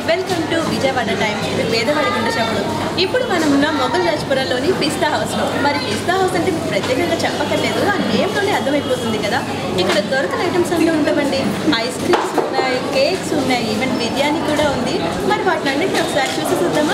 welcome to Vijayawada times ఇది పేదవాడి గుండె చప్పుడు ఇప్పుడు మనం ఉన్న మొఘల్ రాజ్పురంలోని పిస్తా హౌస్లో మరి పిస్తా హౌస్ అంటే మీకు ప్రత్యేకంగా చెప్పక్కర్లేదు ఆ నేమ్లోనే అర్థమైపోతుంది కదా ఇక్కడ దొరకని ఐటమ్స్ అన్నీ ఉంటామండి ఐస్ క్రీమ్స్ ఉన్నాయి కేక్స్ ఉన్నాయి ఈవెన్ బిర్యానీ కూడా ఉంది మరి వాటిని అన్నింటినీ ఒకసారి చూసి చూద్దామా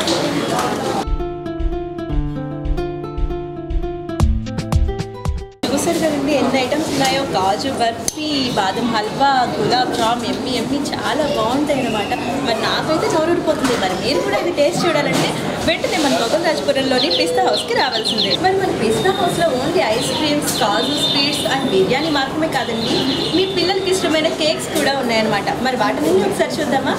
చూసారు కదండి ఎన్ని ఐటమ్స్ ఉన్నాయో కాజు బర్ఫీ బాదం హల్వా గులాబ్ జామ్ ఎమ్మి ఎమ్మి చాలా బాగుంటాయి అనమాట మరి నాకైతే నోరూరిపోతుంది మరి మీరు కూడా ఇది టేస్ట్ చూడాలంటే వెంటనే మన మొగల్ రాజపురంలోని పిస్తా హౌస్కి రావాల్సిందే మరి మన పిస్తా హౌస్లో only ice creams kaju sweets and biryani మాత్రమే కాదండి మీ పిల్లలకి ఇష్టమైన కేక్స్ కూడా ఉన్నాయన్నమాట మరి వాటిని ఒకసారి చూద్దామా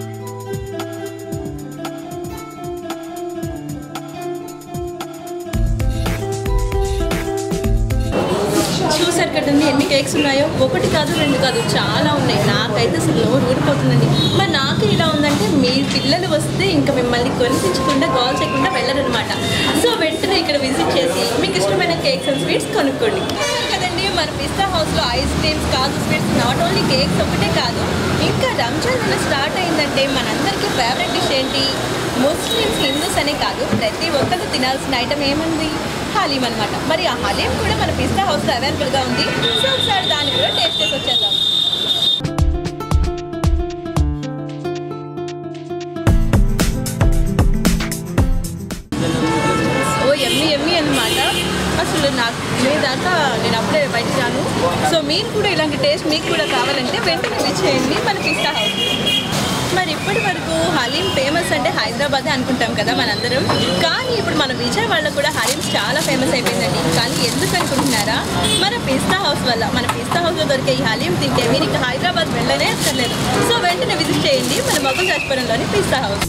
చూసారు కదండి ఎన్ని కేక్స్ ఉన్నాయో ఒకటి కాదు రెండు కాదు చాలా ఉన్నాయి నాకైతే అసలు నోరు ఊడిపోతుందండి మరి నాకు ఇలా ఉందంటే మీ పిల్లలు వస్తే ఇంకా మిమ్మల్ని కొనిపించకుండా కాల్ చేయకుండా వెళ్ళరనమాట సో వెంటనే ఇక్కడ విజిట్ చేసి మీకు ఇష్టమైన కేక్స్ అండ్ స్వీట్స్ కొనుక్కోండి చూసారు కదండి మన పిస్తా హౌస్లో ice creams kaju sweets not only cakes ఒకటే కాదు ఇంకా రంజాన్ నెల స్టార్ట్ అయిందంటే మనందరికీ ఫేవరెట్ డిష్ ఏంటి ముస్లిమ్స్ హిందూస్ అనే కాదు ప్రతి ఒక్కరు తినాల్సిన ఐటమ్ ఏముంది హలీం అనమాట మరి ఆ హలీం కూడా మన పిస్తా హౌస్లో అవైలబుల్గా ఉంది సో ఒకసారి దాన్ని కూడా టేస్ట్ చేసి వచ్చేద్దాం ఓ ఎమ్మి ఎమ్మి అనమాట అసలు నాకు లేదాకా నేను అప్పుడే బయట రాను సో మీరు కూడా ఇలాంటి టేస్ట్ మీకు కూడా కావాలంటే వెంటనే విచ్చేయండి మన పిస్తా హౌస్ మరి ఇప్పటి వరకు హలీం ఫేమస్ అంటే హైదరాబాద్ అనుకుంటాం కదా మనందరం కానీ ఇప్పుడు మన విజయవాడలో కూడా హలీం చాలా ఫేమస్ అయిపోయిందండి కానీ ఎందుకు అనుకుంటున్నారా మన పిస్తా హౌస్ వల్ల మన పిస్తా హౌస్లో దొరికే ఈ హలీం తింటే మీరు ఇంకా హైదరాబాద్ వెళ్ళనే అక్కర్లేదు సో వెంటనే విజిట్ చేయండి మన మొగల్ రాజపురంలోని పిస్తా హౌస్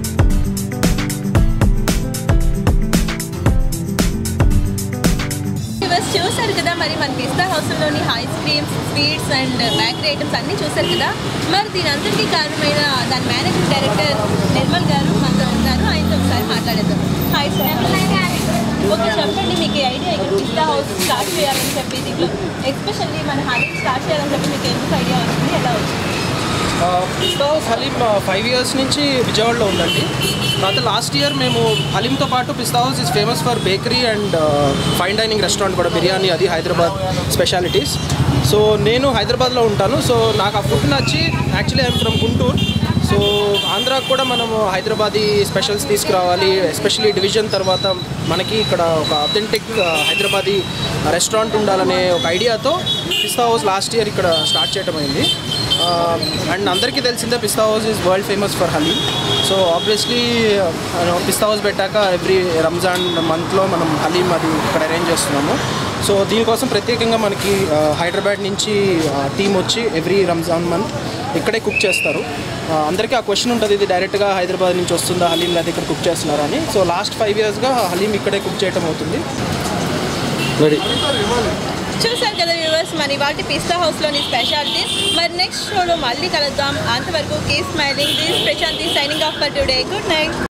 వ్యూవర్స్ చూసారు కదా మరి మన పిస్తా హౌస్లోని ice creams sweets and bakery items అన్నీ చూసారు కదా మరి దీని అందరికీ కారణమైన దాని మేనేజింగ్ డైరెక్టర్ నిర్మల్ గారు మనతో ఉన్నారు ఆయనతో ఒకసారి మాట్లాడేద్దాం హాయ్ సార్ ఓకే చెప్పండి మీకు ఈ ఐడియా ఇక్కడ పిస్తా హౌస్ స్టార్ట్ చేయాలని చెప్పి దీంట్లో ఎస్పెషల్లీ మన హలీం స్టార్ట్ చేయాలని చెప్పి మీకు ఎందుకు ఐడియా వచ్చింది ఎలా వచ్చింది Pista house haleem five years నుంచి విజయవాడలో ఉందండి తర్వాత లాస్ట్ ఇయర్ మేము హలీంతో పాటు Pista house is famous for bakery and fine dining restaurant కూడా బిర్యానీ అది హైదరాబాద్ స్పెషాలిటీస్ సో నేను హైదరాబాద్లో ఉంటాను సో నాకు ఆ ఫుడ్ నచ్చి actually I'm from Guntur so ఆంధ్రాకు కూడా మనము హైదరాబాదీ స్పెషల్స్ తీసుకురావాలి ఎస్పెషల్లీ డివిజన్ తర్వాత మనకి ఇక్కడ ఒక అథెంటిక్ హైదరాబాదీ రెస్టారెంట్ ఉండాలనే ఒక ఐడియాతో పిస్తా హౌస్ లాస్ట్ ఇయర్ ఇక్కడ స్టార్ట్ చేయడం అయింది అండ్ అందరికీ తెలిసిందే Pista house is world famous for haleem so obviously Pista house పెట్టాక ఎవ్రీ రంజాన్ మంత్లో మనం హలీం అది ఇక్కడ అరేంజ్ చేస్తున్నాము సో దీనికోసం ప్రత్యేకంగా మనకి ఆ, హైదరాబాద్ నుంచి టీం వచ్చి ఎవ్రీ రంజాన్ మంత్ ఇక్కడే కుక్ చేస్తారు ఆ, అందరికీ ఆ క్వశ్చన్ ఉంటుంది ఇది డైరెక్ట్గా హైదరాబాద్ నుంచి వస్తుందా హలీం లేదా ఇక్కడ కుక్ చేస్తున్నారా అని సో లాస్ట్ ఫైవ్ ఇయర్స్గా హలీం ఇక్కడే కుక్ చేయడం అవుతుంది రెడీ చూసారు కదా వ్యూవర్స్ మరి వాటి పిస్తా హౌస్లోని స్పెషాలిటీ మరి నెక్స్ట్ షోలో మళ్ళీ కలుద్దాం అంతవరకు keep smiling this Prashanti signing off for today good night